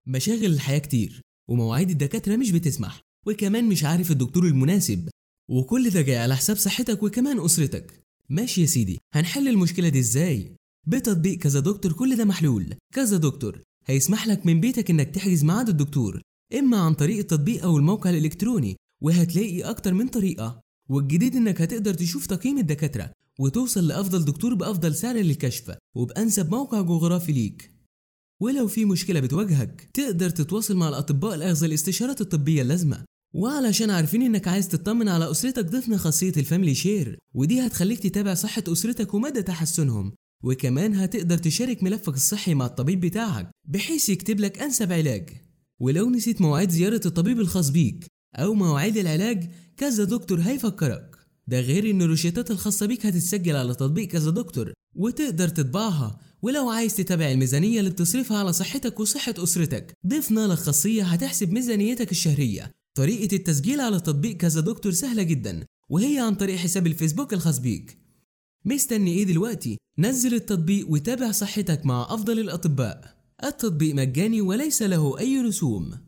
مشاغل الحياة كتير ومواعيد الدكاترة مش بتسمح وكمان مش عارف الدكتور المناسب وكل ده جاي على حساب صحتك وكمان أسرتك ماشي يا سيدي هنحل المشكلة دي ازاي بتطبيق كذا دكتور كل ده محلول كذا دكتور هيسمح لك من بيتك انك تحجز ميعاد الدكتور اما عن طريق التطبيق او الموقع الالكتروني وهتلاقي اكتر من طريقة والجديد انك هتقدر تشوف تقييم الدكاترة وتوصل لافضل دكتور بافضل سعر للكشف وبانسب موقع جغرافي ليك ولو في مشكلة بتواجهك تقدر تتواصل مع الأطباء لأخذ الاستشارات الطبية اللازمة وعلشان عارفين انك عايز تطمن على اسرتك ضفنا خاصية الفاميلي شير ودي هتخليك تتابع صحة اسرتك ومدى تحسنهم وكمان هتقدر تشارك ملفك الصحي مع الطبيب بتاعك بحيث يكتب لك انسب علاج ولو نسيت مواعيد زيارة الطبيب الخاص بيك او مواعيد العلاج كذا دكتور هيفكرك ده غير ان الروشتات الخاصة بيك هتتسجل على تطبيق كذا دكتور وتقدر تطبعها ولو عايز تتابع الميزانية اللي بتصرفها على صحتك وصحة أسرتك ضفنا لك خاصية هتحسب ميزانيتك الشهرية طريقة التسجيل على تطبيق كذا دكتور سهلة جدا وهي عن طريق حساب الفيسبوك الخاص بيك مستني ايه دلوقتي؟ نزل التطبيق وتابع صحتك مع أفضل الأطباء التطبيق مجاني وليس له أي رسوم